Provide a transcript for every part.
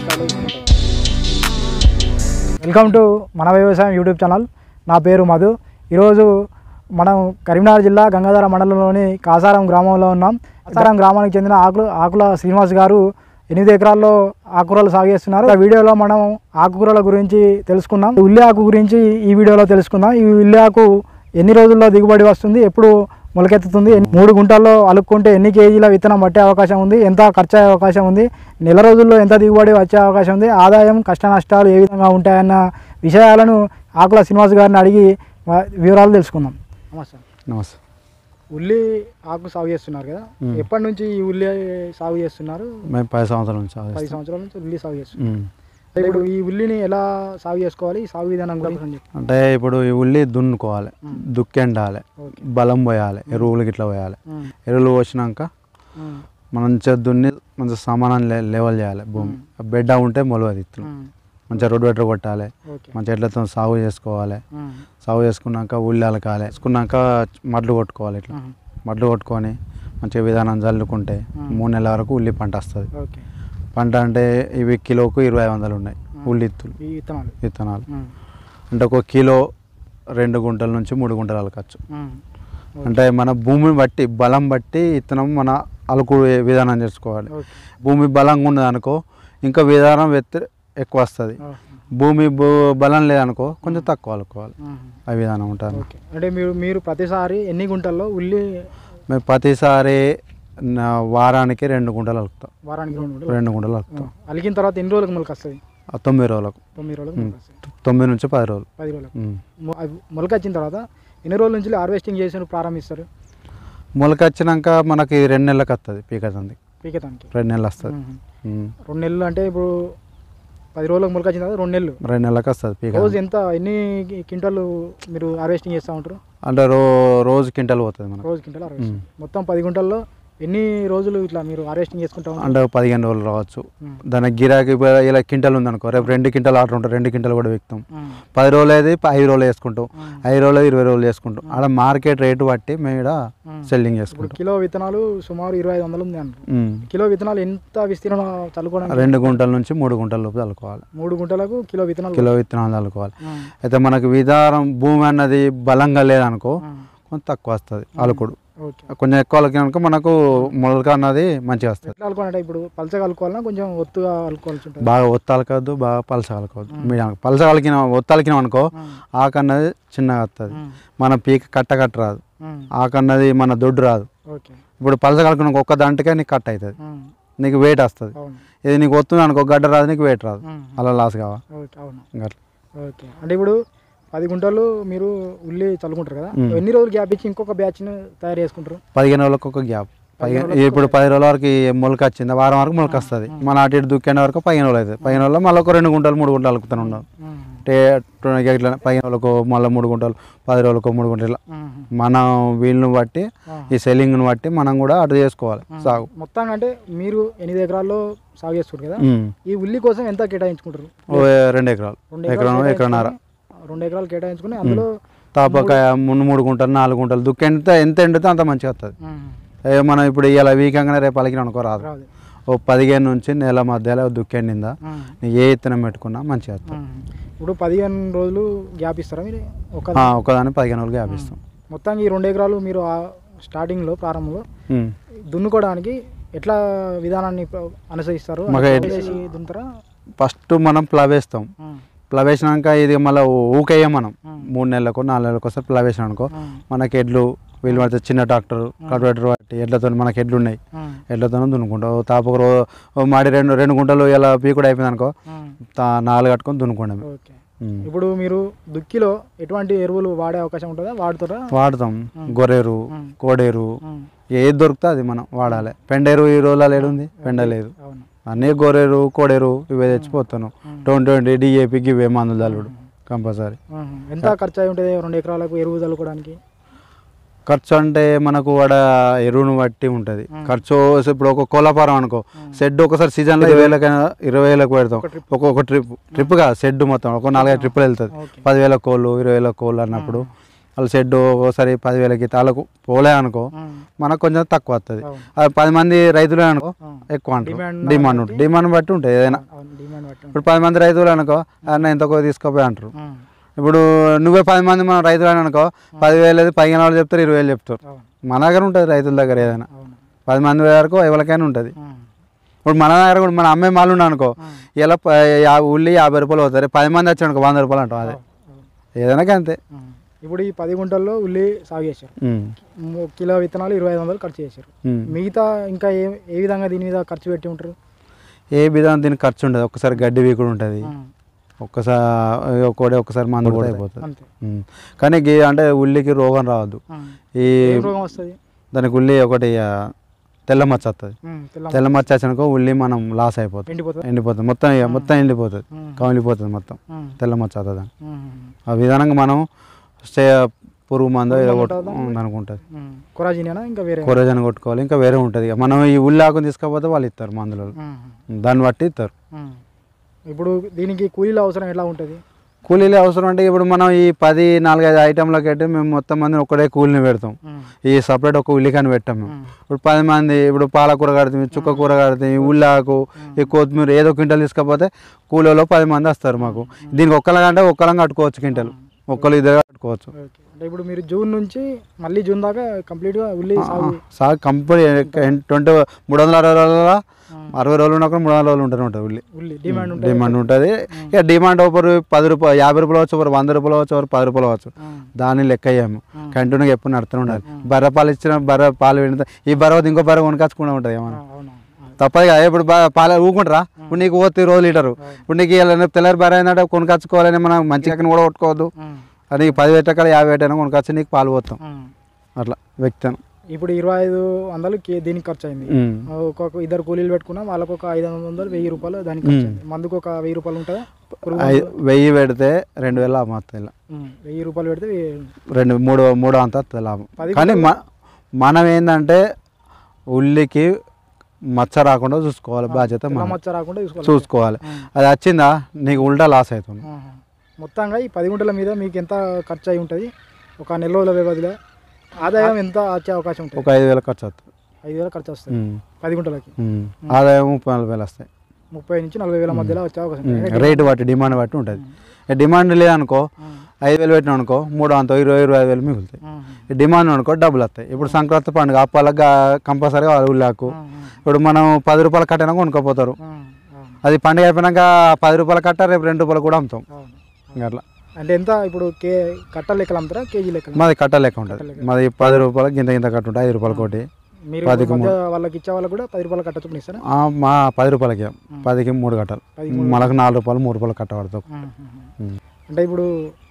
స్థాయిలో తీసుకుంటాం welcome to మన వ్యవసాయం యూట్యూబ్ ఛానల్ నా పేరు మధు ఈరోజు మనం కరీంనగర్ జిల్లా గంగాధర మండలంలోని కాసారం గ్రామంలో ఉన్నాం కాసారం గ్రామానికి చెందిన ఆకుల ఆకుల శ్రీనివాస్ గారు ఎనిమిది ఎకరాల్లో ఆకుకూరలు సాగు చేస్తున్నారు ఈ వీడియోలో మనం ఆకుకూరల గురించి తెలుసుకున్నాం ఉల్లి ఆకు గురించి ఈ వీడియోలో తెలుసుకుందాం ఈ ఉల్లి ఆకు ఎన్ని రోజుల్లో దిగుబడి వస్తుంది ఎప్పుడు మొలకెత్తుతుంది ఎన్ని- మూడు గుంటల్లో అలుక్కుంటే ఎన్ని కేజీల విత్తనం పట్టే అవకాశం ఉంది ఎంత ఖర్చు అయ్యే అవకాశం ఉంది నెల రోజుల్లో ఎంత దిగుబడి వచ్చే అవకాశం ఉంది ఆదాయం కష్ట నష్టాలు ఏ విధంగా ఉంటాయన్న విషయాలను ఆకుల శ్రీనివాస్ గారిని అడిగి వా- వివరాలు తెలుసుకుందాం నమస్తే నమస్తే ఉల్లి ఆకు సాగు చేస్తున్నారు కదా మ్మ్. ఎప్పటి నుంచి ఈ ఉల్లి సాగు చేస్తున్నారు మేము పది సంవత్సరాల నుంచి సాగు పది చేస్తాం. సంవత్సరాల నుంచి ఉల్లి సాగు చేస్తున్నారు ఉమ్. ఇప్పుడు ఈ ఉల్లిని ఎలా సాగు చేసుకోవాలి ఈ సాగు విధానం కూడా కొంచెం చెప్పు. అంటే ఇప్పుడు ఈ ఉల్లి దున్నుకోవాలి మ్మ్. దుక్కెండాలి ఓకే బలం పోయాలి ఎరువులు గిట్లా పోయాలి మ్మ్. ఎరువులు పోసినాక మ్మ్. మనం మంచిగా దున్ని మంచిగా సమానం లె- లెవెల్ చేయాలి భూమి బెడ్డ ఉంటే మొలవది ఇత్తనం మ్మ్. మంచిగా రోడ్డు బెటర్ కొట్టాలి ఓకే మంచిగా ఎట్లతో సాగు చేసుకోవాలి మ్మ్. సాగు చేసుకున్నాక ఉల్లి అలకాలి వేసుకున్నాక మడ్లు కొట్టుకోవాలి ఇట్లా మ్మ్. మడ్లు కొట్టుకొని మంచిగా విధానం చల్లుకుంటే మ్మ్. మూడు నెలల వరకు ఉల్లి పంట వస్తుంది ఓకే పంట అంటే ఇవి కిలోకు ఇరవై వందలు ఉన్నాయి ఉల్లి ఇత్తులు ఈ విత్తనాలు విత్తనాలు మ్మ్. అంటే ఒక కిలో రెండు గుంటల నుంచి మూడు గుంటలు అలకచ్చు మ్మ్. అంటే మన భూమిని బట్టి బలం బట్టి ఇత్తనం మన అలుకు విధానం చేసుకోవాలి ఓకే భూమి బలంగా ఉన్నది అనుకో ఇంకా విధానం వెత్తి ఎక్కువ వస్తుంది ఆ. భూమి భూ- బలం లేదనుకో కొంచెం తక్కువ అలుకోవాలి మ్మ్. ఆ విధానం ఉంటుంది ఓకే అంటే మీరు మీరు ప్రతిసారి ఎన్ని గుంటల్లో ఉల్లి మేము ప్రతిసారి నా వారానికి రెండు గుంటలు అలుకుతాం వారానికి రెండు గుంటలు రెండు గుంటలు అలుకుతాం అలిగిన తర్వాత ఎన్ని రోజులకు మొలక వస్తుంది ఆ తొమ్మిది రోజులకు తొమ్మిది రోజులకు మ్మ్. మొలక వస్తుంది తొమ్మిది నుంచి పది రోజులు పది రోజులకు మ్మ్. మొ- అవి మొలక వచ్చిన తర్వాత ఎన్ని రోజుల నుంచి హార్వెస్టింగ్ చేసి ప్రారంభిస్తారు మొలక వచ్చినాక మనకి రెండు నెలలకు వస్తుంది పీకదంది పీకటానికి రెండు నెలలు వస్తుంది మ్మ్. రెండు నెలలు అంటే ఇప్పుడు పది రోజులకు మొలక వచ్చిన తర్వాత రెండు నెలలు రెండు నెలలకు వస్తుంది పీక రోజు ఎంత ఎన్ని క్వింటాలు మీరు హార్వెస్టింగ్ చేస్తూ ఉంటారు అంటే రో రోజు క్వింటల్ పోతుంది మనకు రోజు క్వింటాల్ హార్వెస్ట్ మొత్తం పది గుంటల్లో ఎన్ని రోజులు ఇట్లా మీరు హార్వెస్టింగ్ చేసుకుంటా ఉంటారు అంటే పదిహేను రోజులు రావచ్చు మ్మ్. దానికి గిరాకీ ఇప్పుడు ఇలా క్వింటల్ ఉందనుకో రేపు రెండు క్వింటల్ ఆర్డర్ ఉంటుంది రెండు క్వింటల్ కూడా విక్తాం మ్మ్. పది రోజులు అయితే ఐదు రోజులు వేసుకుంటాం మ్మ్. ఐదు రోజులు ఇరవై రోజులు వేసుకుంటాం అలా మార్కెట్ రేటు బట్టి మేము ఇక్కడ మ్మ్. సెల్లింగ్ ఇప్పుడు చేసుకుంటాం కిలో విత్తనాలు సుమారు ఇరవై ఐదు వందలు ఉంది అంటారు మ్మ్. కిలో విత్తనాలు ఎంత విస్తీర్ణం చల్లుకోవడానికి రెండు గుంటల నుంచి మూడు గుంటల లోపు చల్లుకోవాలి మూడు గుంటలకు కిలో విత్తనాలు కిలో విత్తనాలు చల్లుకోవాలి మ్మ్. అయితే మనకు విధానం భూమి అన్నది బలంగా లేదనుకో మ్మ్. కొంచెం తక్కువ వస్తుంది అలుకుడు ఓకే కొంచెం ఎక్కువ అలకినాక మనకు మొలక అన్నది మంచిగా వస్తుంది ఎట్లా అలుకోవాలంటే ఇప్పుడు పలచగా అలుకోవాలన్నా కొంచెం ఒత్తుగా అలుకోవాల్సి ఉంటుంది బాగా ఒత్తాలకద్దు బాగా పలసగలకవద్దు మీడియం పలసగలికిన ఒత్తాలికినాం అనుకో మ్మ్. ఆకు అన్నది చిన్నగా వస్తుంది మ్మ్. మన పీక కట్ట కట్ట రాదు మ్మ్. ఆకు అన్నది మన దొడ్డు రాదు ఓకే ఇప్పుడు పలసగలికిన ఒక్క దాంట్కే నీకు కట్ అవుతుంది మ్మ్. నీకు వెయిట్ వస్తుంది అవును ఇది నీకు వస్తుంది అనుకో గడ్డ రాదు నీకు వెయిట్ రాదు మ్మ్. అలా లాస్ కావా ఓకే అవును ఇంకా అట్లా. ఓకే అంటే ఇప్పుడు పది గుంటలు మీరు ఉల్లి చల్లుకుంటారు కదా మ్మ్. ఎన్ని రోజులు గ్యాప్ ఇచ్చి ఇంకొక బ్యాచ్ను తయారు చేసుకుంటారు పదిహేను రోజులకు ఒక గ్యాప్ పదిహేను ఇప్పుడు పది రోజుల వరకు ఈ మొలక వచ్చింది వారం వరకు మొలక వస్తుంది మన అటు ఇటు దుక్కేండ వరకు పదిహేను రోజులు అవుతుంది పదిహేను రోజులు మళ్ళీ ఒక రెండు గుంటలు మూడు గుంటలు అలుకుతాను ఉన్నాం మ్మ్. అంటే ఇట్లా పదిహేను రోజులకు మళ్ళీ మూడు గుంటలు పది రోజులకు మూడు గుంటలు ఇట్లా మ్మ్. మనం వీళ్ళని బట్టి ఆ. ఈ సెల్లింగ్ని బట్టి మనం కూడా అటు చేసుకోవాలి సాగు మొత్తంగా అంటే మీరు ఎనిమిది ఎకరాల్లో సాగు చేస్తారు కదా ఉమ్. ఈ ఉల్లి కోసం ఎంత కేటాయించుకుంటారు ఓ రెండు ఎకరాలు రెండు ఎకరం ఎకరాలు ఎకరన్నర కేటాయించుకొని- రెండు ఎకరాలు కేటాయించుకుని అందులో తాపకాయ మూడు మూడు గుంటలు నాలుగు గుంటలు దుక్కి ఎంత ఎంత ఎండితే అంత మంచిగా వస్తుంది మ్మ్. ఏ మనం ఇప్పుడు ఇలా వీకంగానే రేపు పలికిన అనుకో రాదు రాదు ఓ పదిహేను నుంచి నెల మధ్యలో దుక్కెండిందా మ్మ్. నీకు ఏ ఇత్తనం పెట్టుకున్నా మంచిగా వస్తుంది మ్మ్. ఇప్పుడు పదిహేను రోజులు గ్యాప్ ఇస్తారా మీరు ఒక ఆ, ఒకదాన్ని పదిహేను రోజులు వ్యాపిస్తాం మొత్తానికి ఈ రెండు ఎకరాలు మీరు ఆ స్టార్టింగ్లో ప్రారంభంలో దున్నుకోవడానికి ఎట్లా విధానాన్ని ప్ర- అనుసరిస్తారు మాకు అంటే ఎడ్- చేసి దున్నుతారా ఫస్ట్ మనం ప్లవేస్తాం మ్మ్. ప్లవేసినాక ఇది మళ్ళీ ఊకేయం మనం మ్మ్. మూడు నెలలకు నాలుగు నెలలకు ఒకసారి ప్లవేసిన అనుకో మ్మ్. మనకి ఎడ్లు వీళ్ళు పడితే చిన్న ట్రాక్టర్ కల్టివేటర్ బట్టి ఎడ్లతో మనకి ఎడ్లు ఉన్నాయి మ్మ్. ఎడ్లతో దున్నుకుంటాం తాపకు రో ఓ మాడి రెండు రెండు గుంటలు ఇలా పీకుడు అయిపోయింది అనుకో మ్మ్. తా- నాలుగు కట్టుకొని దున్నుకోండి ఓకే ఇప్పుడు మీరు దుక్కిలో ఎటువంటి ఎరువులు వాడే అవకాశం ఉంటుందా వాడుతారా వాడతాం గొర్రెరు మ్మ్. కోడేరు మ్మ్. ఏది దొరికితే అది మనం వాడాలి పెండేరు ఈ రోజులలో ఏడుంది పెండ లేదు అవును అన్నీ గొర్రెరు కోడేరు ఇవే తెచ్చిపోతాను ట్వంటీ ట్వంటీ డిఏపి ఇవే మందులు చల్లుడు కంపల్సరీ మ్మ్. ఎంత ఖర్చు అయి ఉంటుంది రెండు ఎకరాలకు ఎరువు చల్లుకోవడానికి ఖర్చు అంటే మనకు వాడ ఎరువును బట్టి ఉంటుంది ఖర్చు ఇప్పుడు ఒక కోలాపారం అనుకో షెడ్ ఒకసారి సీజన్లో ఇరవై వేలకైనా ఇరవై వేలకు పెడతాం ఒక్కొక్క ట్రిప్ ట్రిప్ కాదు షెడ్ మొత్తం ఒక నాలుగైదు ట్రిప్పులు వెళ్తుంది ఓకే పదివేల కోళ్ళు ఇరవై వేల కోళ్ళు అన్నప్పుడు వాళ్ళు షెడ్ ఒకసారి పదివేలకి తాలకు పోలే అనుకో ఉమ్. మనకు కొంచెం తక్కువ వస్తుంది అవును. అది పది మంది రైతులే అనుకో ఉమ్. ఎక్కువ అంటారు Demand డిమాండ్ ఉంటుంది డిమాండ్ బట్టి ఉంటుంది ఏదైనా అవును డిమాండ్ బట్టి ఇప్పుడు పది మంది రైతులు అనుకో అన్న ఎంతకో తీసుకోపోయి అంటారు ఉమ్. ఇప్పుడు నువ్వే పది మంది మన రైతులు అని అనుకో పదివేలు అది పదిహేను వాళ్ళు చెప్తారు ఇరవై వేలు చెప్తారు అవును మన దగ్గర ఉంటుంది రైతుల దగ్గర ఏదైనా అవును పది మంది వరకు ఎవరికైనా ఉంటుంది ఉమ్. ఇప్పుడు మన దగ్గర కూడా మన అమ్మే మాలు ఉన్నా అనుకో ఉమ్. ఇలా ప- యా ఉల్లి యాభై రూపాయలు అవుతారు పది మంది వచ్చాడు అనుకో వంద రూపాయలు అంటాం అదే అవును. ఏదైనా అంతే ఉమ్. ఇప్పుడు ఈ పది గుంటల్లో ఉల్లి సాగు చేశారు ఉమ్. ము- కిలో విత్తనాలు ఇరవై ఐదు వందలు ఖర్చు చేశారు ఉమ్. మిగతా ఇంకా ఏ ఏ విధంగా దీని మీద ఖర్చు పెట్టి ఉంటారు ఏ విధానం దీనికి ఖర్చు ఉండదు ఒక్కసారి గడ్డి వీకుడు ఉంటుంది ఉమ్. ఒక్కసారి ఒక్కడే ఒక్కసారి మందు కూడా అయిపోతుంది అంతే ఉమ్. కానీ గి- అంటే ఉల్లికి రోగం రావద్దు ఉమ్. ఈ ఏం రోగం వస్తుంది దానికి ఉల్లి ఒకటి ఆ, తెల్ల మచ్చ వస్తుంది ఉమ్. తెల్ల తెల్ల మచ్చ వచ్చినకో ఉల్లి మనం లాస్ అయిపోతుంది ఎండిపోతుంది ఎండిపోతుంది మొత్తం ఇక మొత్తం ఎండిపోతుంది ఉమ్. కమిలిపోతుంది మొత్తం ఉమ్. తెల్ల మచ్చ అవుతుంది దానికి. ఉమ్. ఆ విధానంగా మనం స్టే పురుగు మందో ఏదో పురుగు కొట్టు మందు ఉంటుందా? దానికి ఉంటుంది ఉమ్. కొరాజినేనా ఇంకా వేరే కూరజన కొట్టుకోవాలి ఇంకా వేరే ఉంటుంది ఇక మనం ఈ ఉల్లి ఆకుని తీసుకపోతే వాళ్ళు ఇస్తారు మందులు ఉమ్. దాన్ని బట్టి ఇస్తారు ఉమ్. ఇప్పుడు దీనికి కూలీల అవసరం ఎలా ఉంటుంది కూలీలే అవసరం అంటే ఇప్పుడు మనం ఈ పది నాలుగైదు ఐటెంలకి అయితే మేము మొత్తం మందిని ఒకటే కూలిని పెడతాం ఉమ్. ఈ సపరేట్ ఒక ఉల్లికాని పెట్టాం మేము ఉమ్. ఇప్పుడు పది మంది ఇప్పుడు పాలకూర కడతాం చుక్క కూర కడతాం ఈ ఉల్లాకు ఈ కొత్తిమీర ఏదో క్వింటల్ తీసుకపోతే కూలీలో పది మంది వస్తారు మాకు దీనికి ఒక్కలంటే ఒక్కలం కట్టుకోవచ్చు క్వింటల్ ఒక్కరు ఇద్దరు కట్టుకోవచ్చు ఓకే అంటే ఇప్పుడు మీరు జూన్ నుంచి మళ్ళీ జూన్ దాకా కంప్లీట్గా ఉల్లి సాగు సాగు కంపెనీ ట్వంటీ మూడు వందల అరవై రోజుల ఉమ్. అరవై రోజులు ఉన్నప్పుడు మూడు వందల రోజులు ఉంటూనే ఉంటుంది ఉల్లి ఉల్లి డిమాండ్ ఉంటుంది డిమాండ్ ఉంటుంది ఇక డిమాండ్ ఒకరు పది రూపాయలు యాభై రూపాయలు వచ్చు ఒకరు వంద రూపాయలు వచ్చు ఒకరు పది రూపాయలు వచ్చు ఉమ్. దాన్ని లెక్క అయ్యాము ఉమ్. కంటిన్యూగా ఎప్పుడు నడుతూనే ఉండాలి బర్రె పాలు ఇచ్చిన బర్రె పాలు వింటే ఈ బర్రె వద్ద ఇంకో బర్రె కొనుకొచ్చుకుంటూ ఉంటుంది ఆ, ఏమన్నా అవును తప్పదు కదా ఇప్పుడు బా- పాలు ఊకుంటారా ఇప్పుడు నీకు పోతే రోజు లీటరు ఇప్పుడు నీకు ఇలా తెల్లారి బర్రె అయిందంటే కొనుకొచ్చుకోవాలని మనం మంచిగా కూడా కొట్టుకోవద్దు ఉమ్. అది నీకు పది పెట్టక యాభై పెట్టైనా కొనుకొచ్చి నీకు పాలు పోతాం ఉమ్. అట్లా వ్యక్తం ఇప్పుడు ఇరవై ఐదు వందలు కే- దీనికి ఖర్చు అయింది ఒక్కొక్క ఇద్దరు కూలీలు పెట్టుకున్నా వాళ్ళకు ఒక ఐదు వందలు వెయ్యి రూపాయలు దానికి ఖర్చు అయింది మందుకు ఒక వెయ్యి రూపాయలు ఉంటుందా పురుగు మందు? వెయ్యి పెడితే రెండు వేల లాభం వస్తుంది ఇలా ఉమ్. వెయ్యి రూపాయలు పెడితే వెయ్యి- రెండు మూడు మూడు అంత వస్తుంది లాభం పది కానీ మ మనం ఏంటంటే ఉల్లికి మచ్చ రాకుండా చూసుకోవాలి బాధ్యత తెల్ల మనం మచ్చ రాకుండా చూసుకోవాలి చూసుకోవాలి ఉమ్. అది వచ్చిందా నీకు ఉల్టా లాస్ అవుతుంది ఆహా. మొత్తంగా ఈ పది గుంటల మీద మీకు ఎంత ఖర్చు అయి ఉంటుంది ఒక నెల రోజుల వ్యవధిలో ఆదాయం ఎంత వచ్చే అవకాశం ఉంటుంది ఒక ఐదు వేల ఖర్చు వస్తుంది ఐదు వేల ఖర్చు వస్తుంది ఉమ్. పది గుంటలకి ఉమ్. ఆదాయం ముప్పై నలభై వేలు వస్తాయి ముప్పై నుంచి నలభై వేల మధ్యలో వచ్చే అవకాశం ఉమ్. ఉంటుంది రేటు బట్టి డిమాండ్ బట్టి ఉంటుంది ఇక డిమాండ్ లేదనుకో ఉమ్. ఐదు వేలు పెట్టినా అనుకో మూడు అంత ఇరవై ఇరవై ఐదు వేలు మిగులుతాయి ఉమ్. ఈ డిమాండ్ అనుకో డబ్బులు వస్తాయి ఇప్పుడు సంక్రాంతి పండుగ అప్పాలకు కంపల్సరీగా ఉల్లాకు ఉమ్. ఉమ్. ఇప్పుడు మనం పది రూపాయల కట్టినా కొనుక్కోపోతారు ఉమ్. అవును. అది పండుగ అయిపోయినాక పది రూపాయల కట్ట రేపు రెండు రూపాయలు కూడా అమ్ముతాం అవును. ఇంకా అట్లా అంటే ఎంత ఇప్పుడు కే కట్ట లెక్కలు అమ్ముతారా కేజీ లెక్కలు మాది కట్ట లెక్క ఉంటుంది మాది పది రూపాయలకి గింత గింత కట్ట ఉంటుంది ఐదు రూపాయల కోటి మీరు పదికి మధ్య వాళ్ళకి ఇచ్చే వాళ్ళకి కూడా పది రూపాయలు కట్ట చొప్పున ఇస్తారా ఆ, మా పది రూపాయలకి పదికి మూడు కట్టాలి పదికి మనకు నాలుగు రూపాయలు మూడు రూపాయలు కట్ట పడతాం ఉమ్. ఉమ్. అంటే ఇప్పుడు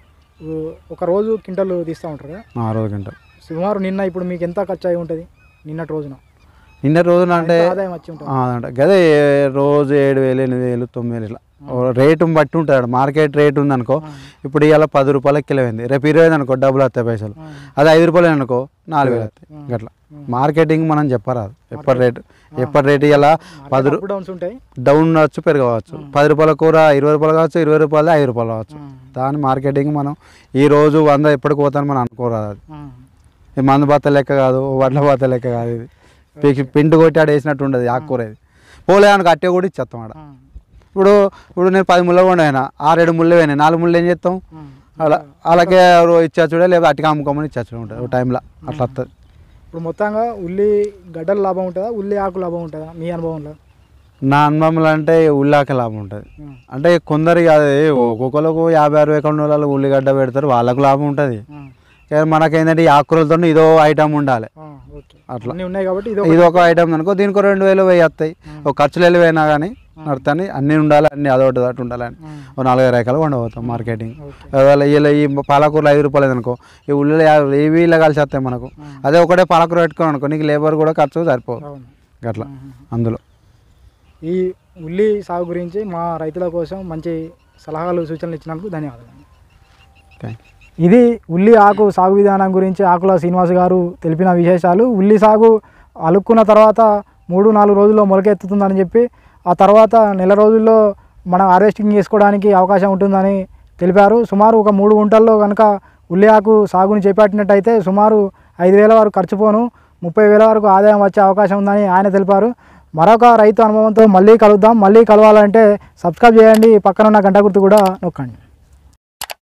ఉ, ఒక రోజు కింటలు తీస్తూ ఉంటారు కదా ఆ రోజు గంట సుమారు నిన్న ఇప్పుడు మీకు ఎంత ఖర్చు అయి ఉంటుంది నిన్నటి రోజున నిన్న రోజున అంటే ఎంత ఆదాయం వచ్చి ఉంటుంది ఆ, అంటే గదే రోజు ఏడు వేలు ఎనిమిది వేలు తొమ్మిది వేలు ఇట్లా ఓ రేటు బట్టి ఉంటుంది మార్కెట్ రేట్ ఉంది అనుకో ఇప్పుడు ఇవాళ పది రూపాయలకి కిలో అయింది రేపు ఇరవై ఐదు అనుకో డబ్బులు వస్తాయి పైసలు ఉమ్. అది ఐదు రూపాయలు అనుకో నాలుగు వేలు వస్తాయి గట్లా మార్కెటింగ్ మనం చెప్పరాదు ఎప్పటి రేటు ఎప్పటి రేటు ఇలా పది రూ- అప్ డౌన్స్ ఉంటాయి డౌన్ అవ్వచ్చు పెరగవచ్చు పది రూపాయల కూర ఇరవై రూపాయలు కావచ్చు ఇరవై రూపాయలు ఐదు రూపాయలు కావచ్చు ఉమ్. దాని మార్కెటింగ్ మనం ఈ రోజు వంద ఎప్పటికి పోతాను మనం అనుకోరాదు అది ఉమ్. ఈ మందు బత్త లెక్క కాదు వడ్ల బత్త లెక్క కాదు ఇది పీకి పిండి కొట్టి ఆడ వేసినట్టు ఉండదు ఆకుకూర ఇది పోలే అనుకో అట్టే కూడా ఇచ్చేస్తాం ఆడ ఉమ్. ఇప్పుడు ఇప్పుడు నేను పది ముళ్ళ కొండైనా ఆరేడు ముళ్ళు పోయినాయి నాలుగు ముళ్ళు ఏం చేస్తాం ఉమ్. అలా అలాగే ఇచ్చాచుడే లేదా అట్టిగా అమ్ముకోమని ఇచ్చాచుడే ఉంటుంది ఒక టైంలో అట్లా వస్తుంది ఇప్పుడు మొత్తంగా ఉల్లి గడ్డల లాభం ఉంటుందా ఉల్లి ఆకు లాభం ఉంటుందా మీ అనుభవంలో నా అనుభవంలో అంటే ఉల్లాక లాభం ఉంటుంది ఉమ్. అంటే కొందరికి అది ఒక్కొక్కరికి యాభై అరవై కొండల ఉల్లిగడ్డ పెడతారు వాళ్ళకు లాభం ఉంటుంది ఉమ్. కానీ మనకేంటంటే ఈ ఆకుకూరలతో ఇదో ఐటమ్ ఉండాలి ఆ, ఓకే అట్లా. అన్నీ ఉన్నాయి కాబట్టి ఇది ఇది ఒక ఐటమ్ అనుకో దీనికి ఒక రెండు వేలు వెయ్యి వస్తాయి ఒక ఖర్చులు వెళ్ళి పోయినా కానీ నడుతాని అన్నీ ఉండాలి అన్ని అదొకటి అదొకటి ఉండాలని ఒక నాలుగైదు రకాలు ఉండబోతాం మార్కెటింగ్ ఓకే ఒకవేళ ఇలా ఈ పాలకూరలు ఐదు రూపాయలు అనుకో ఈ ఉల్లిలో యాభై ఇవి ఇలా కలిసి వస్తాయి మనకు అదే ఒకటే పాలకూర పెట్టుకోను అనుకో నీకు లేబర్ కూడా ఖర్చు సరిపోదు అవును అట్లా ఉమ్. అందులో ఈ ఉల్లి సాగు గురించి మా రైతుల కోసం మంచి సలహాలు సూచనలు ఇచ్చినందుకు ధన్యవాదాలు థ్యాంక్ ఇది ఉల్లి ఆకు సాగు విధానం గురించి ఆకుల శ్రీనివాస్ గారు తెలిపిన విశేషాలు ఉల్లి సాగు అలుక్కున్న తర్వాత మూడు నాలుగు రోజుల్లో మొలకెత్తుతుందని చెప్పి ఆ తర్వాత నెల రోజుల్లో మనం హార్వెస్టింగ్ చేసుకోవడానికి అవకాశం ఉంటుందని తెలిపారు సుమారు ఒక మూడు గుంటల్లో కనుక ఉల్లి ఆకు సాగుని చేపట్టినట్టయితే సుమారు ఐదు వేల వరకు ఖర్చు పోను ముప్పై వేల వరకు ఆదాయం వచ్చే అవకాశం ఉందని ఆయన తెలిపారు మరొక రైతు అనుభవంతో మళ్ళీ కలుద్దాం మళ్ళీ కలవాలంటే సబ్స్క్రైబ్ చేయండి పక్కన ఉన్న గంట గుర్తు కూడా నొక్కండి